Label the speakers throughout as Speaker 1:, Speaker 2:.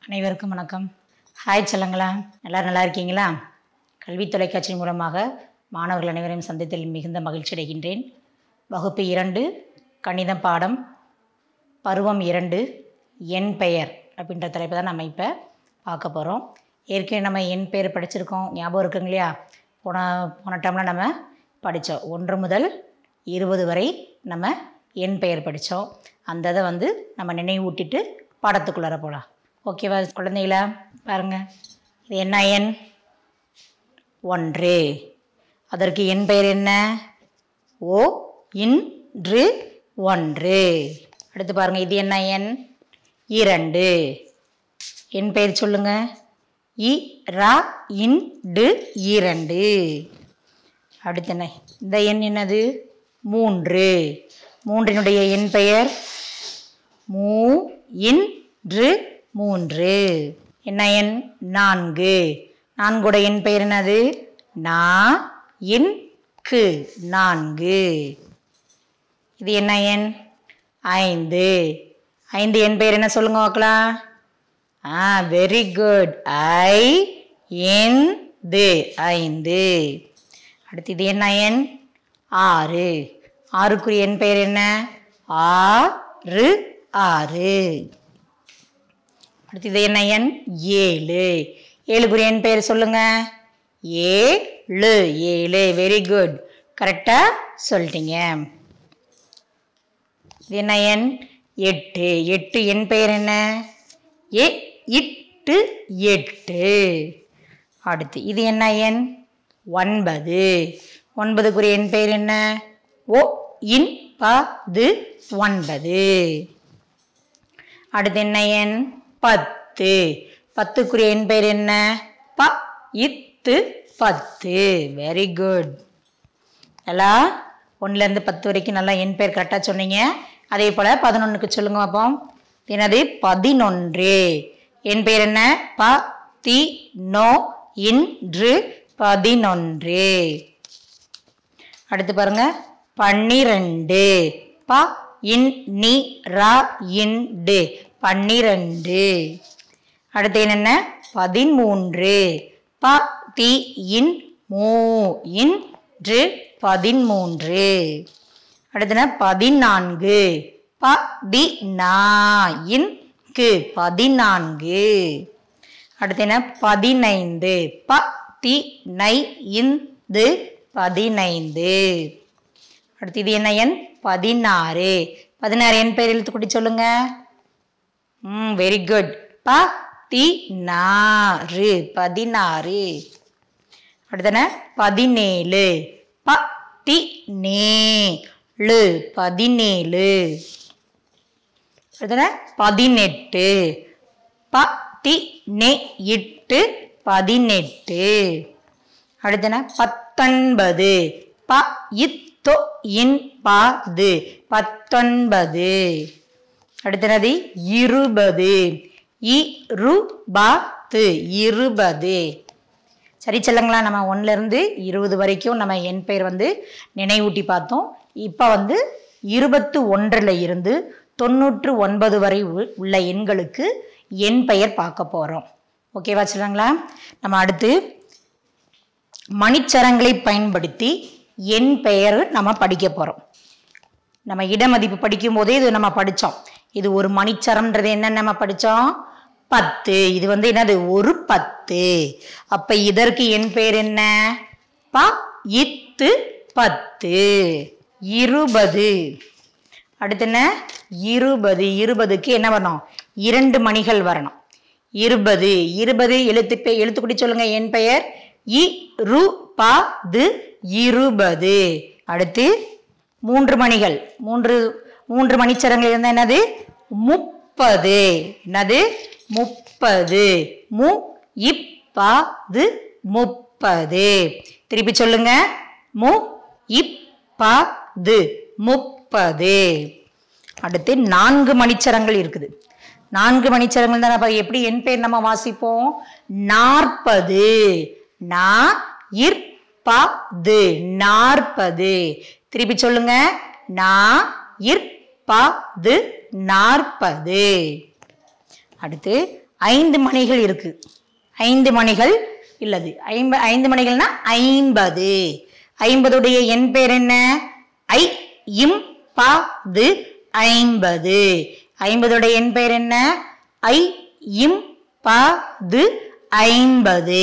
Speaker 1: அனைவருக்கும் வணக்கம் ஹாய் செல்லங்களா எல்லாரும் நல்லா இருக்கீங்களா கல்வி தொலைக்காட்சி மூலமாக மாணவர்கள் அனைவரையும் சந்தித்ததில் மிகுந்த மகிழ்ச்சி அடைகின்றேன் வகுப்பு இரண்டு கணிதம் பாடம் பருவம் இரண்டு என் பெயர் அப்படின்ற தலைப்பை தான் நம்ம இப்போ பார்க்க போகிறோம் ஏற்கனவே நம்ம என் பெயர் படிச்சிருக்கோம் ஞாபகம் இருக்குங்க இல்லையா போன போன டைமில் நம்ம படித்தோம் ஒன்று முதல் இருபது வரை நம்ம என் பெயர் படித்தோம் அந்த இதை வந்து நம்ம நினைவூட்டிட்டு பாடத்துக்குள்ளார போகலாம் ஓகேவா குழந்தைகளா பாருங்கள் இது என்ன எண் ஒன்று அதற்கு என் பெயர் என்ன ஓ இன்று ஒன்று அடுத்து பாருங்க இது என்ன எண் இரண்டு என் பெயர் சொல்லுங்க இ ரா இன் டு இரண்டு அடுத்து என்ன இந்த எண் என்னது மூன்று மூன்றினுடைய எண் பெயர் மூ இன்று மூன்று என்ன எண் நான்கு நான்குடைய எண் பெயர் என்னது நா இன் கு நான்கு இது என்ன எண் ஐந்து ஐந்து எண் பெயர் என்ன சொல்லுங்க பார்க்கலாம் ஆ வெரி குட் ஐ என் து ஐந்து அடுத்து இது என்ன எண் ஆறு ஆறுக்குரிய எண் பெயர் என்ன ஆறு ஆறு அடுத்து இது என்ன எண் ஏழு ஏழுக்குரிய எண் பெயர் சொல்லுங்க ஏழு ஏழு வெரி குட் கரெக்டா சொல்லிட்டீங்க இது என்ன எண் எட்டு எட்டு எண் பெயர் என்ன ஏ இட்டு எட்டு அடுத்து இது என்ன எண் ஒன்பது ஒன்பதுக்குரிய எண் பெயர் என்ன ஓ இன் பது ஒன்பது அடுத்து என்ன எண் பத்து பத்துக்குரிய எண் பெயர் என்ன ப இத்து பத்து வெரி குட் எல்லாம் ஒன்றுலேருந்து பத்து வரைக்கும் நல்லா எண் பெயர் கரெக்டாக சொன்னீங்க அதே போல் பதினொன்றுக்கு சொல்லுங்க பார்ப்போம் என்னது பதினொன்று என் பெயர் என்ன ப தி நோ இன்று பதினொன்று அடுத்து பாருங்க பன்னிரண்டு ப இன் நி ரா இண்டு பன்னிரண்டு அடுத்து என்னென்ன பதிமூன்று ப தி இன் மூ இன்று பதிமூன்று அடுத்தன பதினான்கு ப தி நா இன் கு பதினான்கு அடுத்து என்ன பதினைந்து ப தி நை இந்து பதினைந்து அடுத்து இது என்ன எண் பதினாறு பதினாறு எண் பெயர் எழுத்து கூட்டி சொல்லுங்க ம் வெரி குட் ப தி நாறு பதினாறு அடுத்தன பதினேழு ப தி நேழு பதினேழு அடுத்தன பதினெட்டு ப தி நெ இட்டு பதினெட்டு அடுத்தன பத்தொன்பது ப இத்தொ இன் பாது பத்தொன்பது அடுத்தனது இருபது இருபது இருபது சரி செல்லுங்களா நம்ம ஒன்றுலேருந்து இருபது வரைக்கும் நம்ம எண் பெயர் வந்து நினைவூட்டி பார்த்தோம் இப்போ வந்து இருபத்து ஒன்றில் இருந்து தொண்ணூற்று ஒன்பது வரை உ- உள்ள எண்களுக்கு எண் பெயர் பார்க்க போகிறோம் ஓகேவா சொல்லுங்களா நம்ம அடுத்து மணிச்சரங்களை பயன்படுத்தி எண் பெயர் நம்ம படிக்க போகிறோம் நம்ம இடமதிப்பு படிக்கும் போதே இது நம்ம படித்தோம் இது ஒரு மணிச்சரம்ன்றது என்ன நம்ம படித்தோம் பத்து இது வந்து என்னது ஒரு பத்து அப்ப இதற்கு என் பெயர் என்ன ப இத்து பத்து இருபது அடுத்து என்ன இருபது இருபதுக்கு என்ன வரணும் இரண்டு மணிகள் வரணும் இருபது இருபது எழுத்து பெ- எழுத்துக்குடி சொல்லுங்க என் பெயர் இ ரு ப து இருபது அடுத்து மூன்று மணிகள் மூன்று மூன்று மணிச்சரங்கள் இருந்தால் என்னது முப்பது என்னது முப்பது மு இப்பாது முப்பது திருப்பி சொல்லுங்க மு இப்பாது முப்பது அடுத்து நான்கு மணிச்சரங்கள் இருக்குது நான்கு மணிச்சரங்கள் தான் அப்ப எப்படி என் பேர் நம்ம வாசிப்போம் நாற்பது நா இற்பது நாற்பது திருப்பி சொல்லுங்க நா இற்பது நாற்பது அடுத்து ஐந்து மணிகள் இருக்கு ஐந்து மணிகள் இல்லது ஐம்ப ஐந்து மணிகள்னா ஐம்பது ஐம்பதுடைய எண் பேர் என்ன ஐ இம் பா து ஐம்பது ஐம்பதுடைய எண் பேர் என்ன ஐ இம் பா து ஐம்பது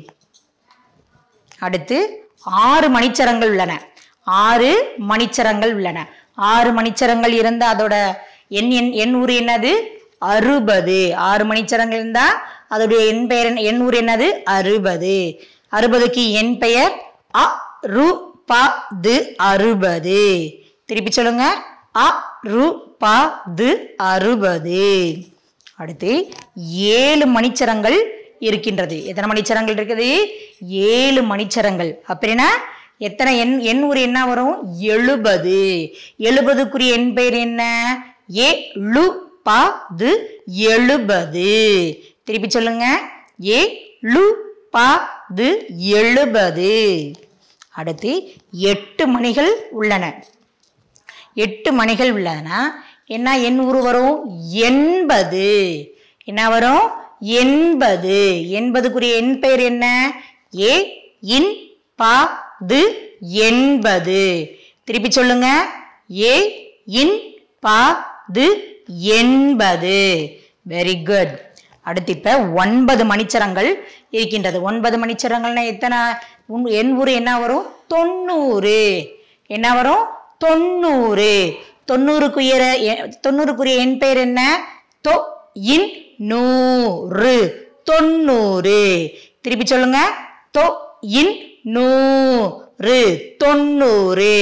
Speaker 1: அடுத்து ஆறு மணிச்சரங்கள் உள்ளன ஆறு மணிச்சரங்கள் உள்ளன ஆறு மணிச்சரங்கள் இருந்தா அதோட எண் எண் எண் ஊர் என்னது அறுபது ஆறு மணிச்சரங்கள் இருந்தா அதோடைய எண் பெயர் என்ன- எண் ஊர் என்னது அறுபது அறுபதுக்கு எண் பெயர் அ ரு ப து அறுபது திருப்பி சொல்லுங்க அ ரு ப து அறுபது அடுத்து ஏழு மணிச்சரங்கள் இருக்கின்றது எத்தனை மணிச்சரங்கள் இருக்குது ஏழு மணிச்சரங்கள் அப்படின்னா எத்தனை எண் எண் ஒரு என்ன வரும் எழுபது எழுபதுக்குரிய எண் பெயர் என்ன ஏ லு ப து எழுபது திருப்பி சொல்லுங்க ஏ லு ப து எழுபது அடுத்து எட்டு மணிகள் உள்ளன எட்டு மணிகள் உள்ளன என்ன எண் உரு வரும் எண்பது என்ன வரும் எண்பது எண்பதுக்குரிய எண் பெயர் என்ன ஏ இன் பா து எண்பது திருப்பி சொல்லுங்க ஏ இன் பா து எண்பது வெரி குட் அடுத்து இப்ப ஒன்பது மணிச்சரங்கள் இருக்கின்றது ஒன்பது மணிச்சரங்கள்னா எத்தனை உன் எண் ஊர் என்ன வரும் தொண்ணூறு என்ன வரும் தொண்ணூறு தொண்ணூறுக்குரிய எ- தொண்ணூறுக்குரிய எண் பெயர் என்ன தொ இன் நூறு தொண்ணூறு திருப்பி சொல்லுங்க தொ இன் நூறு தொண்ணூறு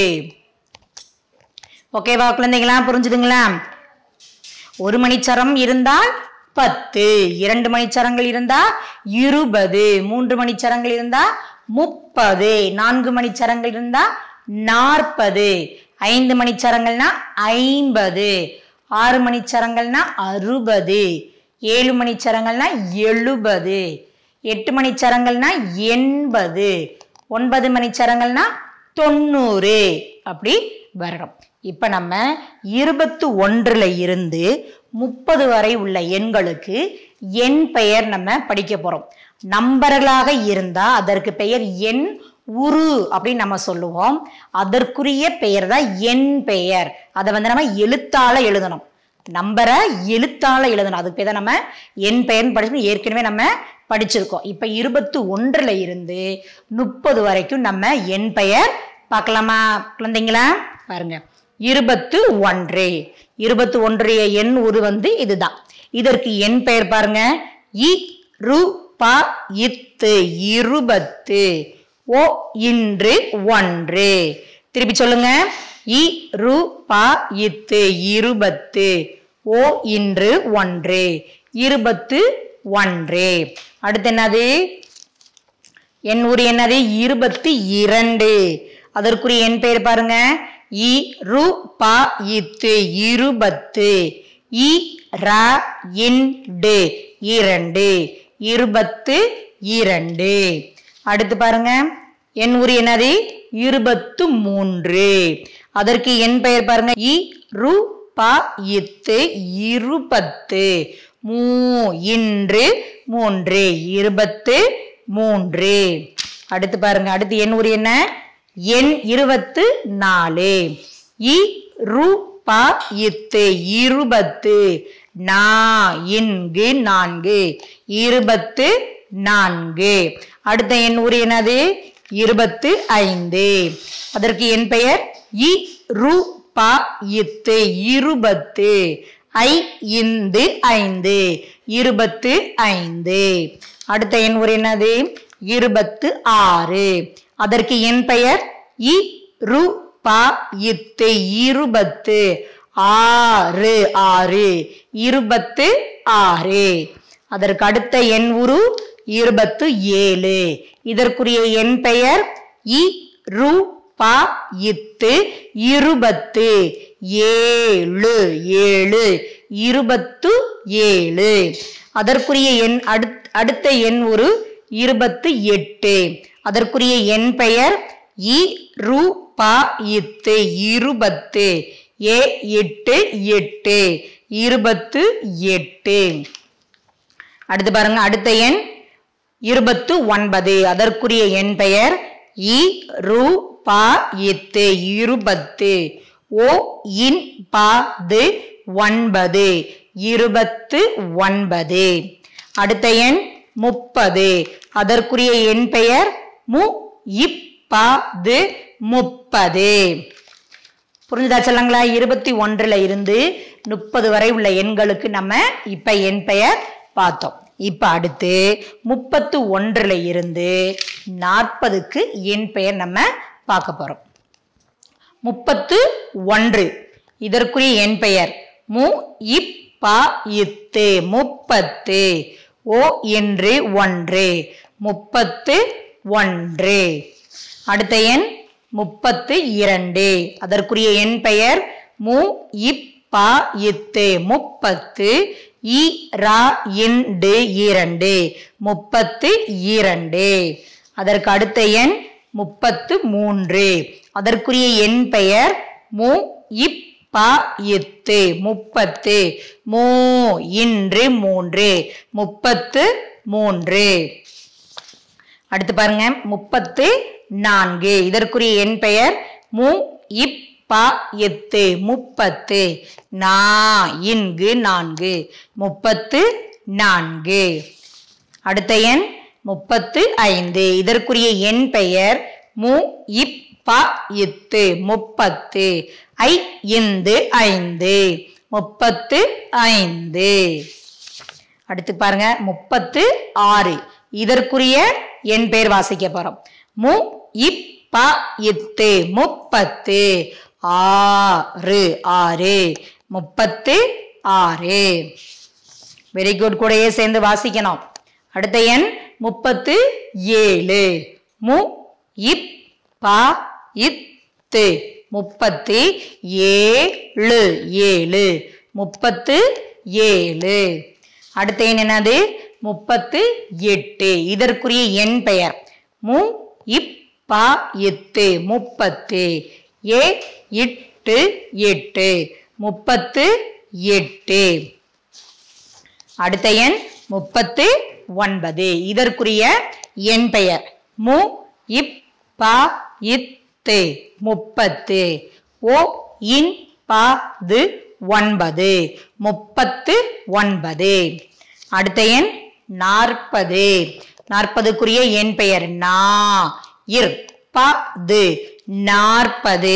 Speaker 1: ஓகேவா குழந்தைங்களா புரிஞ்சுதுங்களா ஒரு மணிச்சரம் இருந்தால் பத்து இரண்டு மணிச்சரங்கள் இருந்தா இருபது மூன்று மணிச்சரங்கள் இருந்தா முப்பது நான்கு மணிச்சரங்கள் இருந்தா நாற்பது ஐந்து மணிச்சரங்கள்னா ஐம்பது ஆறு மணிச்சரங்கள்னா அறுபது ஏழு மணிச்சரங்கள்னா எழுபது எட்டு மணிச்சரங்கள்னா எண்பது ஒன்பது மணிச்சரங்கள்னா தொண்ணூறு அப்படி வரணும் இப்ப நம்ம இருபத்து ஒன்றுல இருந்து முப்பது வரை உள்ள எண்களுக்கு எண் பெயர் நம்ம படிக்க போறோம் நம்பர்களாக இருந்தா அதற்கு பெயர் எண் உரு அப்படின்னு நம்ம சொல்லுவோம் அதற்குரிய பெயர் தான் எண் பெயர் அதை வந்து நம்ம எழுத்தால எழுதணும் நம்பரை எழுத்தால எழுதணும் அதுக்கு பேர் தான் நம்ம என் பெயர்னு படிச்சு ஏற்கனவே நம்ம படிச்சிருக்கோம் இப்ப இருபத்து ஒன்றுல இருந்து முப்பது வரைக்கும் நம்ம என் பெயர் பார்க்கலாமா குழந்தைங்களா பாருங்க இருபத்து ஒன்று இருபத்து ஒன்றைய எண் உரு வந்து இதுதான் இதற்கு என் பெயர் பாருங்க இ ரு ப இத்து இருபத்து ஓ இன்று ஒன்று திருப்பி சொல்லுங்க இ ரு ப இத்து இருபத்து ஓ இன்று ஒன்று இருபத்து ஒன்று அடுத்து என்னது என் ஊர் என்னது இருபத்தி இரண்டு அதற்குரிய என் பெயர் பாருங்க இ ரு ப இத்து இருபத்து இ ர இண்டு இரண்டு இருபத்து இரண்டு அடுத்து பாருங்க என் ஊர் என்னது இருபத்து மூன்று அதற்கு என் பெயர் பாருங்க இ ரு ப இத்து இருபத்து மூ இன்று மூன்று இருபத்து மூன்று அடுத்து பாருங்க அடுத்து எண் ஊர் என்ன எண் இருபத்து நாலு இ ரு ப இத்து இருபத்து நா இன்கு நான்கு இருபத்து நான்கு அடுத்த எண் ஊர் என்னது இருபத்து ஐந்து அதற்கு என் பெயர் இ ரு ப இத்து இருபத்து ஐ இந்து ஐந்து இருபத்து ஐந்து அடுத்த எண் ஒரு என்னது இருபத்து ஆறு அதற்கு என் பெயர் இ ரு ப இத்து இருபத்து ஆறு ஆறு இருபத்து ஆறு அதற்கு அடுத்த எண் உரு இருபத்து ஏழு இதற்குரிய எண் பெயர் இ ரு ப இத்து இருபத்து ஏழு ஏழு இருபத்து ஏழு அதற்குரிய எண் அடுத் அடுத்த எண் ஒரு இருபத்து எட்டு அதற்குரிய எண் பெயர் இ ரு ப இத்து இருபத்து ஏ எட்டு எட்டு இருபத்து எட்டு அடுத்து பாருங்க அடுத்த எண் இருபத்து ஒன்பது அதற்குரிய எண் பெயர் இ ரு ப எத்து இருபத்து ஓ இன் ப து ஒன்பது இருபத்து ஒன்பது அடுத்த எண் முப்பது அதற்குரிய எண் பெயர் மு இப்பது முப்பது புரிஞ்சுதா சொல்லுங்களா இருபத்தி ஒன்றுல இருந்து முப்பது வரை உள்ள எண்களுக்கு நம்ம இப்ப எண் பெயர் பார்த்தோம் இப்ப அடுத்து முப்பத்து ஒன்றுல இருந்து நாற்பதுக்கு எண் பெயர் நம்ம பார்க்க போறோம் முப்பத்து ஒன்று இதற்குரிய எண் பெயர் மு இப்ப இத்து முப்பத்து ஓ என்று ஒன்று முப்பத்து ஒன்று அடுத்த எண் முப்பத்து இரண்டு அதற்குரிய எண் பெயர் மு இப்ப இத்து முப்பத்து இ ரா இண்டு இரண்டு முப்பத்து இரண்டு அதற்கு அடுத்த எண் முப்பத்து மூன்று அதற்குரிய எண் பெயர் மு இப்ப இத்து முப்பத்து மூ இன்று மூன்று முப்பத்து மூன்று அடுத்து பாருங்க முப்பத்து நான்கு இதற்குரிய எண் பெயர் மு இப்ப எத்து முப்பத்து நா இன்கு நான்கு முப்பத்து நான்கு அடுத்த எண் முப்பத்து ஐந்து இதற்குரிய எண் பெயர் மு இப்ப இத்து முப்பத்து ஐ இந்து ஐந்து முப்பத்து ஐந்து அடுத்து பாருங்க முப்பத்து ஆறு இதற்குரிய என் பேர் வாசிக்க போறோம் மு இப்ப இத்து முப்பத்து ஆறு ஆறு முப்பத்து ஆறு வெரி குட் கூடயே சேர்ந்து வாசிக்கணும் அடுத்த எண் முப்பத்து ஏழு மு இப்ப இத்து முப்பத்து ஏழு ஏழு முப்பத்து ஏழு அடுத்த எண் என்னது முப்பத்து எட்டு இதற்குரிய எண் பெயர் மு இப்ப எத்து முப்பத்து ஏ இட்டு எட்டு முப்பத்து எட்டு அடுத்த எண் முப்பத்து ஒன்பது இதற்குரிய எண் பெயர் மு இப்ப இத்து முப்பத்து ஓ இன் ப து ஒன்பது முப்பத்து ஒன்பது அடுத்த எண் நாற்பது நாற்பதுக்குரிய எண் பெயர் நா இர் ப து நாற்பது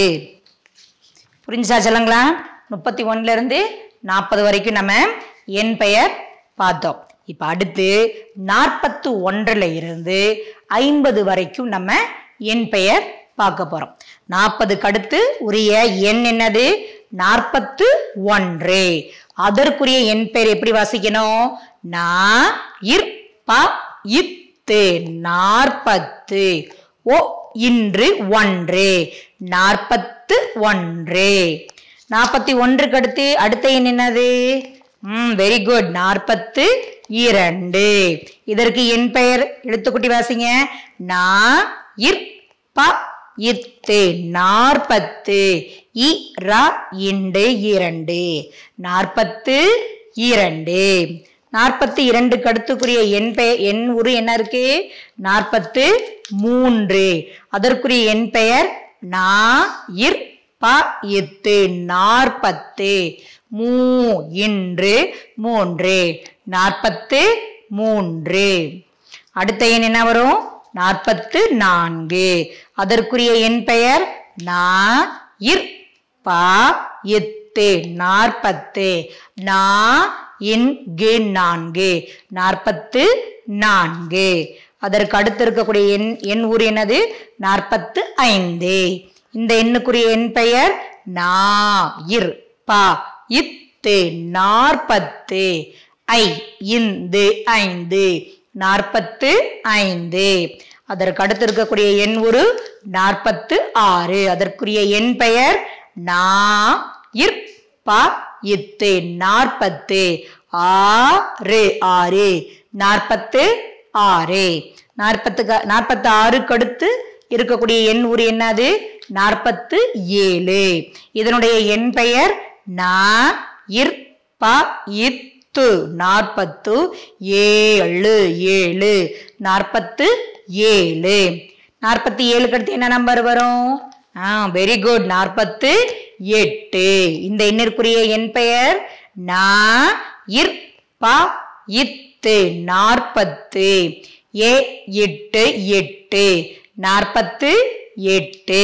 Speaker 1: புரிஞ்சா சொல்லுங்களா முப்பத்தி ஒண்ணுல இருந்து நாற்பது வரைக்கும் நம்ம என் பெயர் பார்த்தோம் இப்ப அடுத்து நாற்பத்து ஒன்றுல இருந்து ஐம்பது வரைக்கும் நம்ம என் பெயர் பார்க்க போறோம் நாற்பதுக்கு அடுத்து உரிய எண் என்னது நாற்பத்து ஒன்று அதற்குரிய எண் பெயர் எப்படி வாசிக்கணும் நா இர் ப இத்து நாற்பத்து ஓ இன்று ஒன்று நாற்பத்து ஒன்று நாற்பத்தி ஒன்றுக்கு அடுத்து அடுத்த எண் என்னது ம் வெரி குட் நாற்பத்து இரண்டு இதற்கு என் பெயர் எழுத்துக்குட்டி வாசிங்க நா இர் ப இத்து நாற்பத்து இ ர இண்டு இரண்டு நாற்பத்து இரண்டு நாற்பத்தி இரண்டுக்கு அடுத்துக்குரிய எண் பெயர் எண் உரு என்ன இருக்கு நாற்பத்து மூன்று அதற்குரிய எண் பெயர் நா இர் ப எத்து நாற்பத்து மூ இன்று மூன்று நாற்பத்து மூன்று அடுத்த எண் என்ன வரும் நாற்பத்து நான்கு அதற்குரிய எண் பெயர் நா இர் ப எத்து நாற்பத்து நா இன்கு நான்கு நாற்பத்து நான்கு அதற்கு அடுத்து இருக்கக்கூடிய எண் எண் ஊர் என்னது நாற்பத்து ஐந்து இந்த எண்ணுக்குரிய எண் பெயர் நா இர் ப இத்து நாற்பத்து ஐ இந்து ஐந்து நாற்பத்து ஐந்து அதற்கு அடுத்து இருக்கக்கூடிய எண் ஒரு நாற்பத்து ஆறு அதற்குரிய எண் பெயர் நா இர் ப இத்து நாற்பத்து ஆறு ஆறு நாற்பத்து ஆறு நாற்பத்துக்கு நாற்பத்து ஆறுக்கு அடுத்து இருக்கக்கூடிய எண் ஊர் என்னது நாற்பத்து ஏழு இதனுடைய எண் பெயர் நா இர் ப இத்து நாற்பத்து நாற்பத்து ஏழு ஏழு நாற்பத்து ஏழு நாற்பத்தி ஏழுக்கு அடுத்து என்ன நம்பர் வரும் ஆ வெரி குட் நாற்பத்து எட்டு இந்த எண்ணிற்குரிய என் பெயர் நா இர் பா இத்து நாற்பத்து ஏ எட்டு எட்டு நாற்பத்து எட்டு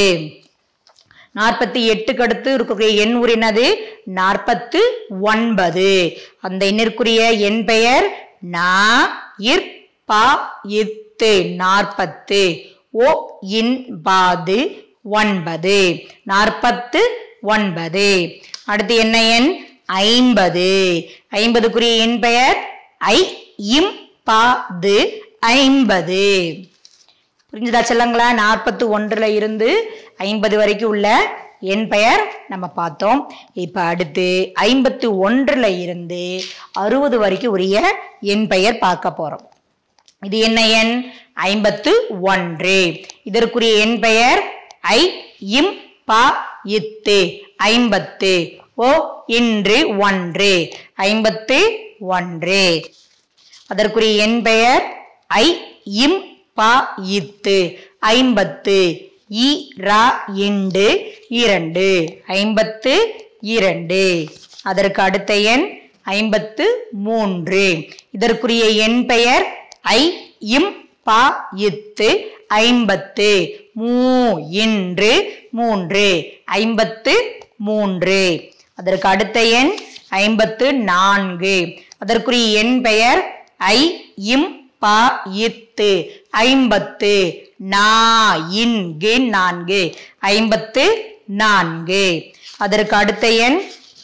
Speaker 1: நாற்பத்தி எட்டுக்கு அடுத்து இருக்கக்கூடிய எண் உரு என்னது நாற்பத்து ஒன்பது அந்த எண்ணிற்குரிய எண் பெயர் நா இர் பா இத்து நாற்பத்து ஓ இன் பாது ஒன்பது நாற்பத்து ஒன்பது அடுத்து என்ன எண் ஐம்பது ஐம்பதுக்குரிய எண் பெயர் ஐ இம் பாது ஐம்பது புரிஞ்சுதா செல்லங்களா நாற்பத்து ஒன்றுல இருந்து ஐம்பது வரைக்கும் உள்ள என் பெயர் நம்ம பார்த்தோம் இப்ப அடுத்து ஐம்பத்து ஒன்றுல இருந்து அறுபது வரைக்கும் உரிய என் பெயர் பார்க்க போறோம் இது என்ன எண் ஐம்பத்து ஒன்று இதற்குரிய என் பெயர் ஐ இம் பா இத்து ஐம்பத்து ஓ இன்று ஒன்று ஐம்பத்து ஒன்று அதற்குரிய என் பெயர் ஐ இம் பா இத்து ஐம்பத்து இ ரா இண்டு இரண்டு ஐம்பத்து இரண்டு அதற்கு அடுத்த எண் ஐம்பத்து மூன்று இதற்குரிய எண் பெயர் ஐ இம் பா இத்து ஐம்பத்து மூ இன்று மூன்று ஐம்பத்து மூன்று அதற்கு அடுத்த எண் ஐம்பத்து நான்கு அதற்குரிய எண் பெயர் ஐ இம் பா இத்து ஐம்பத்து நா இன்கு நான்கு ஐம்பத்து நான்கு அதற்கு அடுத்த எண்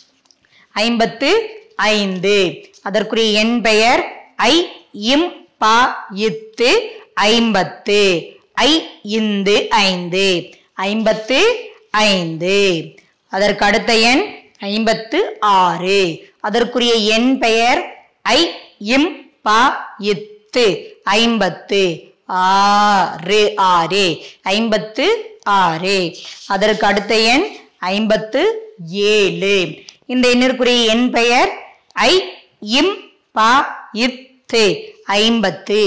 Speaker 1: ஐம்பத்து ஐந்து அதற்குரிய எண் பெயர் ஐ இம் பா இத்து ஐம்பத்து ஐ இந்து ஐந்து ஐம்பத்து ஐந்து அதற்கு அடுத்த எண் ஐம்பத்து ஆறு அதற்குரிய எண் பெயர் ஐ இம் பா இத்து ஐம்பத்து ஆறு ஆறு ஐம்பத்து ஆறு அதற்கு அடுத்த எண் ஐம்பத்து ஏழு இந்த எண்ணிற்குரிய எண் பெயர் ஐ இம் பா இத்து ஐம்பத்து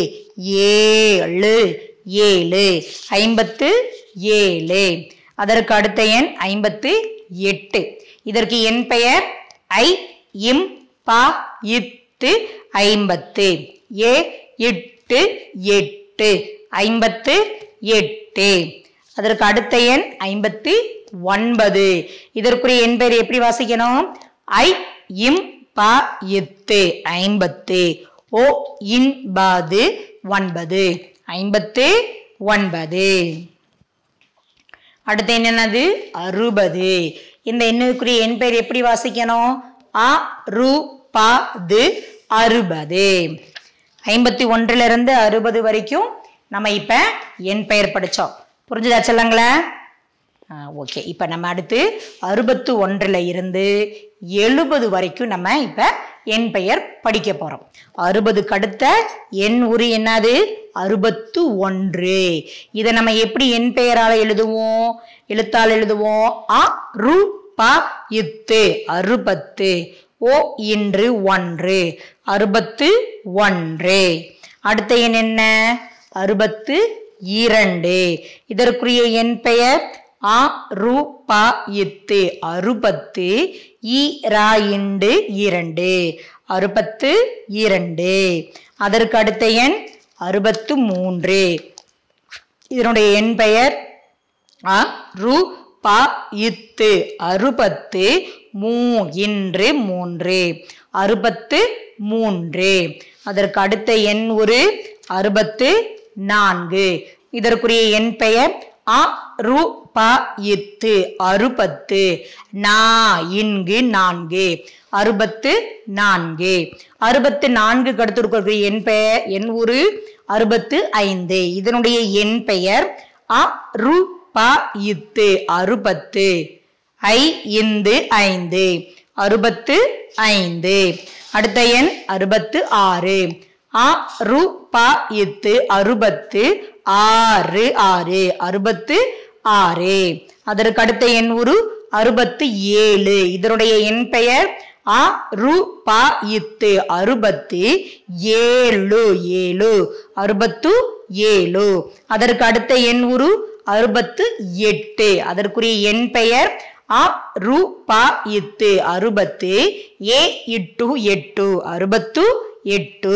Speaker 1: ஏழு ஏழு ஐம்பத்து ஏழு அதற்கு அடுத்த எண் ஐம்பத்து எட்டு இதற்கு என் பெயர் ஐ இம் பா இத்து ஐம்பத்து ஏ எட்டு எட்டு ஐம்பத்து எட்டு அதற்கு அடுத்த எண் ஐம்பத்தி ஒன்பது இதற்குரிய எண் பெயர் எப்படி வாசிக்கணும் ஐ இம் பா எத்து ஐம்பத்து ஓ இன் பாது ஒன்பது ஐம்பத்து ஒன்பது அடுத்து என்னது அறுபது இந்த எண்ணுக்குரிய எண் பெயர் எப்படி வாசிக்கணும் அ ரு ப து அறுபது ஐம்பத்தி ஒன்றுல இருந்து அறுபது வரைக்கும் நம்ம இப்ப எண் பெயர் படிச்சோம் புரிஞ்சுதா செல்லங்களா ஓகே இப்போ நம்ம அடுத்து அறுபத்து ஒன்றில் இருந்து எழுபது வரைக்கும் நம்ம இப்போ எண் பெயர் படிக்க போகிறோம் அறுபதுக்கு அடுத்த எண் உரு என்னது அறுபத்து ஒன்று இதை நம்ம எப்படி எண் பெயரால் எழுதுவோம் எழுத்தால் எழுதுவோம் அ ரு ப இத்து அறுபத்து ஓ இன்று ஒன்று அறுபத்து ஒன்று அடுத்த எண் என்ன அறுபத்து இரண்டு இதற்குரிய எண் பெயர் ஆ ரு ப இத்து அறுபத்து ஈ ரா இண்டு இரண்டு அறுபத்து இரண்டு அதற்கு அடுத்த எண் அறுபத்து மூன்று இதனுடைய எண் பெயர் அ ரு ப இத்து அறுபத்து மூ இன்று மூன்று அறுபத்து மூன்று அதற்கு அடுத்த எண் ஒரு அறுபத்து நான்கு இதற்குரிய எண் பெயர் அ ரு ப இத்து அறுபத்து நா இன்கு நான்கு அறுபத்து நான்கு அறுபத்து நான்கு அடுத்து இருக்கக்கூடிய எண் பெயர் எண் ஒரு அறுபத்து ஐந்து இதனுடைய எண் பெயர் அ ரு ப இத்து அறுபத்து ஐ இந்து ஐந்து அறுபத்து ஐந்து அடுத்த எண் அறுபத்து ஆறு ஆ ரு ப இத்து அறுபத்து ஆறு ஆறு அறுபத்து ஆறு அதற்கு அடுத்த எண் ஒரு அறுபத்து ஏழு இதனுடைய எண் பெயர் அ ரு ப இத்து அறுபத்து ஏழு ஏழு அறுபத்து ஏழு அதற்கு அடுத்த எண் உரு அறுபத்து எட்டு அதற்குரிய எண் பெயர் அ ரு ப இத்து அறுபத்து ஏ இட்டு எட்டு அறுபத்து எட்டு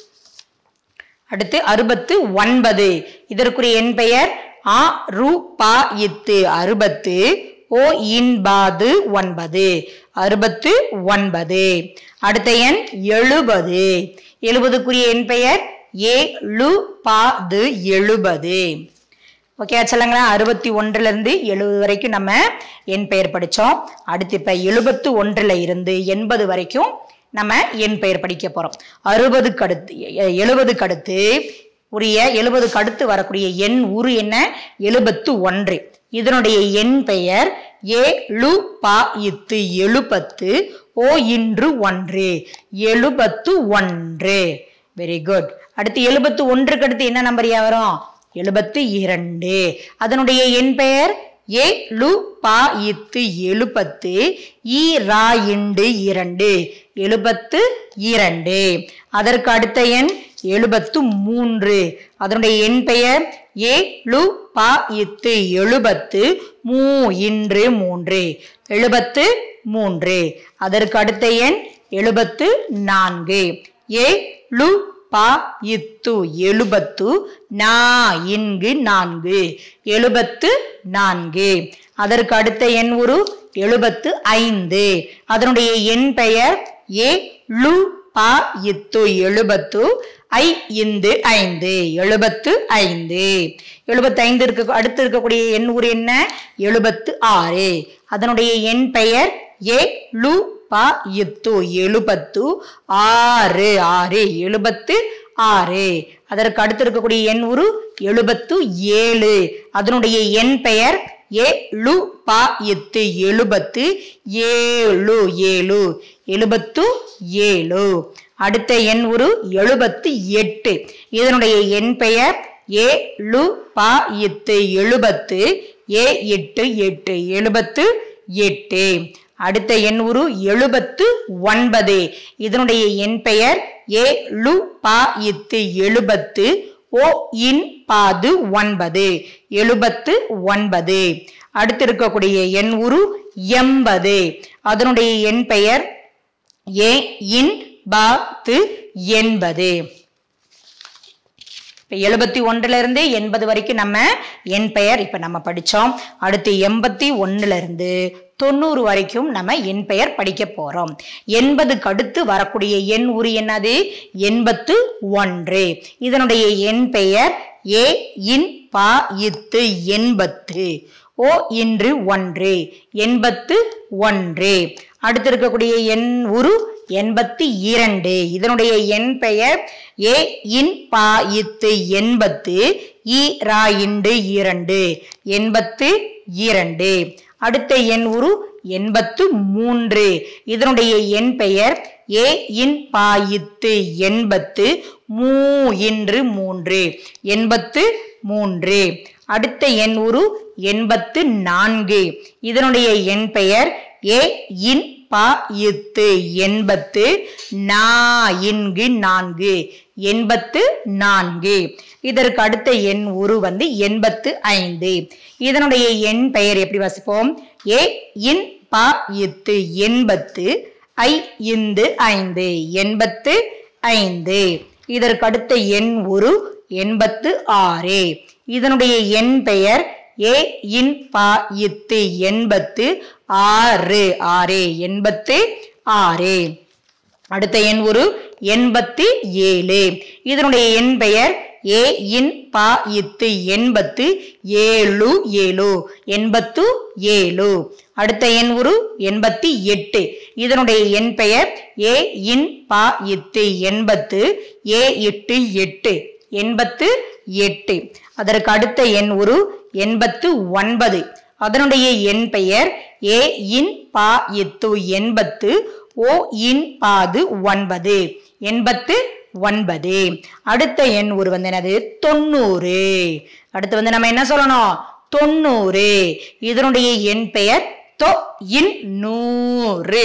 Speaker 1: அடுத்து அறுபத்து ஒன்பது இதற்குரிய எண் பெயர் ஆ ரு பா இத்து அறுபத்து ஓ இன்பாது ஒன்பது அறுபத்து ஒன்பது அடுத்த எண் எழுபது எழுபதுக்குரிய எண் பெயர் ஏ லு பாது எழுபது ஓகே சொல்லுங்களா அறுபத்தி ஒன்றுல இருந்து எழுபது வரைக்கும் நம்ம எண் பெயர் படிச்சோம் அடுத்து இப்ப எழுபத்து ஒன்றுல இருந்து எண்பது வரைக்கும் நம்ம எண் பெயர் படிக்க போறோம் அறுபதுக்கு அடுத்து எ- எழுபதுக்கு அடுத்து உரிய எழுபதுக்கு அடுத்து வரக்கூடிய எண் உரு என்ன எழுபத்து ஒன்று இதனுடைய எண் பெயர் ஏ லு பா இத்து எழுபத்து ஓ இன்று ஒன்று எழுபத்து ஒன்று வெரி குட் அடுத்து எழுபத்து ஒன்றுக்கு அடுத்து என்ன நம்பரியா வரும் எழுபத்து இரண்டு அதனுடைய எண் பெயர் ஏ லு பா இத்து எழுபத்து ஈ ரா இண்டு இரண்டு எழுபத்து இரண்டு அதற்கு அடுத்த எண் எழுபத்து மூன்று அதனுடைய எண் பெயர் ஏ லு பா இத்து எழுபத்து மூ இன்று மூன்று எழுபத்து மூன்று அதற்கு அடுத்த எண் எழுபத்து நான்கு ஏ லு பா இத்து எழுபத்து நா இன்கு நான்கு எழுபத்து நான்கு அதற்கு அடுத்த எண் ஒரு எழுபத்து ஐந்து அதனுடைய எண் பெயர் ஏ லு பா இத்து எழுபத்து ஐ இந்து ஐந்து எழுபத்து ஐந்து எழுபத்து ஐந்து இருக்க அடுத்து இருக்கக்கூடிய எண் ஊர் என்ன எழுபத்து ஆறு அதனுடைய எண் பெயர் ஏ லு பா இத்து எழுபத்து ஆறு ஆறு எழுபத்து ஆறு அதற்கு அடுத்து இருக்கக்கூடிய எண் உரு எழுபத்து ஏழு அதனுடைய எண் பெயர் ஏ லு பா இத்து எழுபத்து ஏழு ஏழு எழுபத்து ஏழு அடுத்த எண் உரு எழுபத்து எட்டு இதனுடைய எண் பெயர் ஏ லு பா இத்து எழுபத்து ஏ எட்டு எட்டு எழுபத்து எட்டு அடுத்த எண் உரு எழுபத்து ஒன்பது இதனுடைய எண் பெயர் ஏ லு பா இத்து எழுபத்து ஓ இன் பாது ஒன்பது எழுபத்து ஒன்பது அடுத்து இருக்கக்கூடிய எண் உரு எண்பது அதனுடைய எண் பெயர் ஏ இன் பாத்து எண்பது இப்போ எழுபத்தி ஒன்றுல இருந்து எண்பது வரைக்கும் நம்ம எண் பெயர் இப்போ நம்ம படித்தோம் அடுத்து எண்பத்தி ஒன்றுல இருந்து தொண்ணூறு வரைக்கும் நம்ம எண் பெயர் படிக்க போறோம் எண்பதுக்கு அடுத்து வரக்கூடிய எண் உரு என்னது எண்பத்து ஒன்று இதனுடைய எண் பெயர் ஏ இன் பா இத்து எண்பத்து ஓ இன்று ஒன்று எண்பத்து ஒன்று அடுத்து இருக்கக்கூடிய எண் உரு எண்பத்தி இரண்டு இதனுடைய எண் பெயர் ஏ இன் பா இத்து எண்பத்து ஈ ரா இண்டு இரண்டு எண்பத்து இரண்டு அடுத்த எண் உரு எண்பத்து மூன்று இதனுடைய எண் பெயர் ஏ இன் பா இத்து எண்பத்து மூ இன்று மூன்று எண்பத்து மூன்று அடுத்த எண் உரு எண்பத்து நான்கு இதனுடைய எண் பெயர் ஏ இன் பா இத்து எண்பத்து நா இன்கு நான்கு எண்பத்து நான்கு இதற்கு அடுத்த எண் உரு வந்து எண்பத்து ஐந்து இதனுடைய எண் பெயர் எப்படி வாசிப்போம் ஏ இன் பா இத்து எண்பத்து ஐ இந்து ஐந்து எண்பத்து ஐந்து இதற்கு அடுத்த எண் உரு எண்பத்து ஆறு இதனுடைய எண் பெயர் ஏ இன் பா இத்து எண்பத்து ஆறு ஆறு எண்பத்து ஆறு அடுத்த எண் ஒரு எண்பத்தி ஏழு இதனுடைய எண் பெயர் ஏ இன் பா இத்து எண்பத்து ஏழு ஏழு எண்பத்து ஏழு அடுத்த எண் ஒரு எண்பத்தி எட்டு இதனுடைய எண் பெயர் ஏ இன் பா இத்து எண்பத்து ஏ எட்டு எட்டு எண்பத்து எட்டு அதற்கு அடுத்த எண் ஒரு எண்பத்து ஒன்பது அதனுடைய எண் பெயர் ஏ இன் பா இத்து எண்பத்து ஓ இன் பாது ஒன்பது எண்பத்து ஒன்பது அடுத்த எண் ஒரு வந்து என்னது தொண்ணூறு அடுத்து வந்து நம்ம என்ன சொல்லணும் தொண்ணூறு இதனுடைய எண் பெயர் தொ இன் நூறு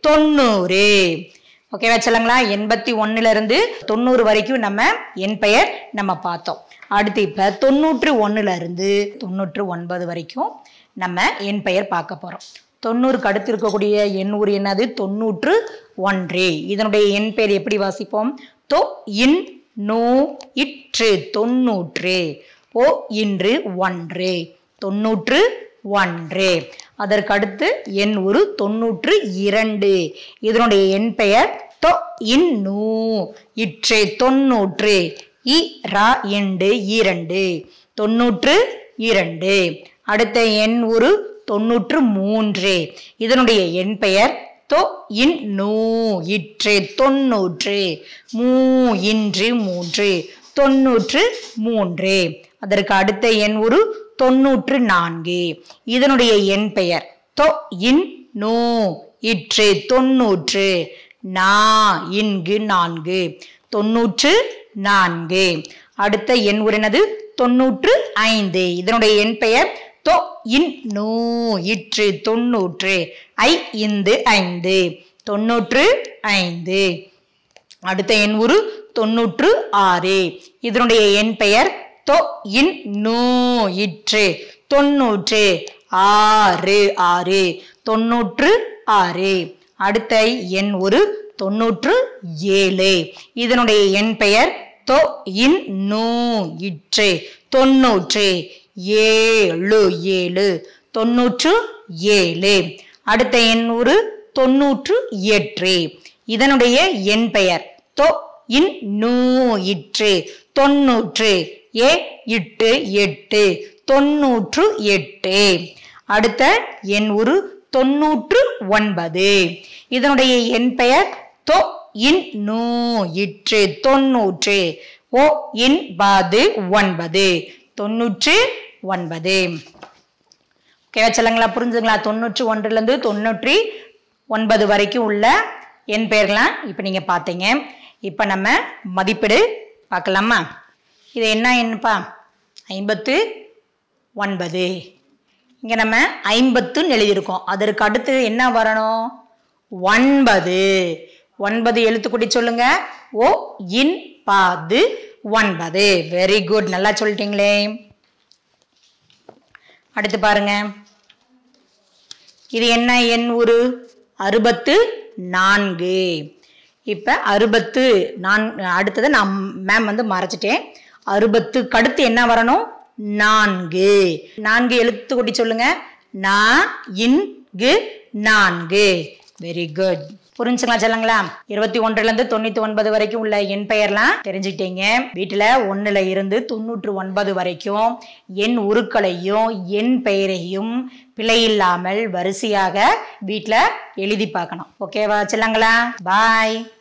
Speaker 1: தொண்ணூறு ஓகேவா சொல்லுங்களா எண்பத்தி ஒண்ணுல இருந்து தொண்ணூறு வரைக்கும் நம்ம என் பெயர் நம்ம பார்த்தோம் அடுத்து இப்ப தொண்ணூற்று ஒண்ணுல இருந்து தொண்ணூற்று ஒன்பது வரைக்கும் நம்ம என் பெயர் பார்க்க போறோம் தொண்ணூறுக்கு அடுத்து இருக்கக்கூடிய எண் ஊர் என்னது தொண்ணூற்று ஒன்று இதனுடைய எண் பெயர் எப்படி வாசிப்போம் தொ இன் நூ இற்று தொண்ணூற்று ஓ இன்று ஒன்று தொண்ணூற்று ஒன்று அதற்கு அடுத்து எண் ஒரு தொண்ணூற்று இரண்டு இதனுடைய எண் பெயர் தொ இன் நூ இற்று தொண்ணூற்று இ ரா எண்டு இரண்டு தொண்ணூற்று இரண்டு அடுத்த எண் ஒரு தொண்ணூற்று மூன்று இதனுடைய எண் பெயர் தொ இன் நூ இற்று தொண்ணூற்று மூ இன்று மூன்று தொண்ணூற்று மூன்று அதற்கு அடுத்த எண் ஒரு தொண்ணூற்று நான்கு இதனுடைய எண் பெயர் தொ இன் நூ இற்று தொண்ணூற்று நா இன்கு நான்கு தொண்ணூற்று நான்கு அடுத்த எண் ஒரு என்னது தொண்ணூற்று ஐந்து இதனுடைய எண் பெயர் தொ இன் நூ இற்று தொண்ணூற்று ஐ இந்து ஐந்து தொண்ணூற்று ஐந்து அடுத்த எண் ஒரு தொண்ணூற்று ஆறு இதனுடைய எண் பெயர் தொ இன் நூ இற்று தொண்ணூற்று ஆறு ஆறு தொண்ணூற்று ஆறு அடுத்த எண் ஒரு தொண்ணூற்று ஏழு இதனுடைய எண் பெயர் தொ இன் நூ இற்று தொண்ணூற்று ஏழு ஏழு தொண்ணூற்று ஏழு அடுத்த எண் ஒரு தொண்ணூற்று எட்டு இதனுடைய எண் பெயர் தொ இன் நூ இற்று தொண்ணூற்று ஏ இட்டு எட்டு தொண்ணூற்று எட்டு அடுத்த எண் ஒரு தொண்ணூற்று ஒன்பது இதனுடைய எண் பெயர் தொ இன் நூ இற்று தொண்ணூற்று ஓ இன் பாது ஒன்பது தொண்ணூற்று ஒன்பது ஓகேவா சொல்லுங்களா புரிஞ்சுங்களா தொண்ணூற்றி ஒன்றுலேருந்து தொண்ணூற்றி ஒன்பது வரைக்கும் உள்ள என் பெயர்லாம் இப்போ நீங்கள் பார்த்தீங்க இப்போ நம்ம மதிப்பீடு பார்க்கலாமா இது என்ன எண்ணுப்பா ஐம்பத்து ஒன்பது இங்கே நம்ம ஐம்பத்துன்னு எழுதியிருக்கோம் அதற்கு அடுத்து என்ன வரணும் ஒன்பது ஒன்பது எழுத்துக்கூட்டி சொல்லுங்க ஓ இன் பாது ஒன்பது வெரி குட் நல்லா சொல்லிட்டீங்களே அடுத்து பாருங்க இது என்ன எண் ஒரு அறுபத்து நான்கு இப்போ அறுபத்து நான் அடுத்தது நான் மேம் வந்து மறைச்சிட்டேன் அறுபத்துக்கு அடுத்து என்ன வரணும் நான்கு நான்கு எழுத்து கூட்டி சொல்லுங்க நா இன்கு நான்கு வெரி குட் புரிஞ்சுங்களா சொல்லுங்களா இருபத்தி ஒன்றுல இருந்து தொண்ணூத்தி ஒன்பது வரைக்கும் உள்ள எண் பெயர்லாம் தெரிஞ்சுக்கிட்டீங்க வீட்டுல ஒண்ணுல இருந்து தொண்ணூற்று ஒன்பது வரைக்கும் எண் உருக்களையும் எண் பெயரையும் பிழை இல்லாமல் வரிசையாக வீட்டுல எழுதி பார்க்கணும் ஓகேவா சொல்லுங்களா பாய்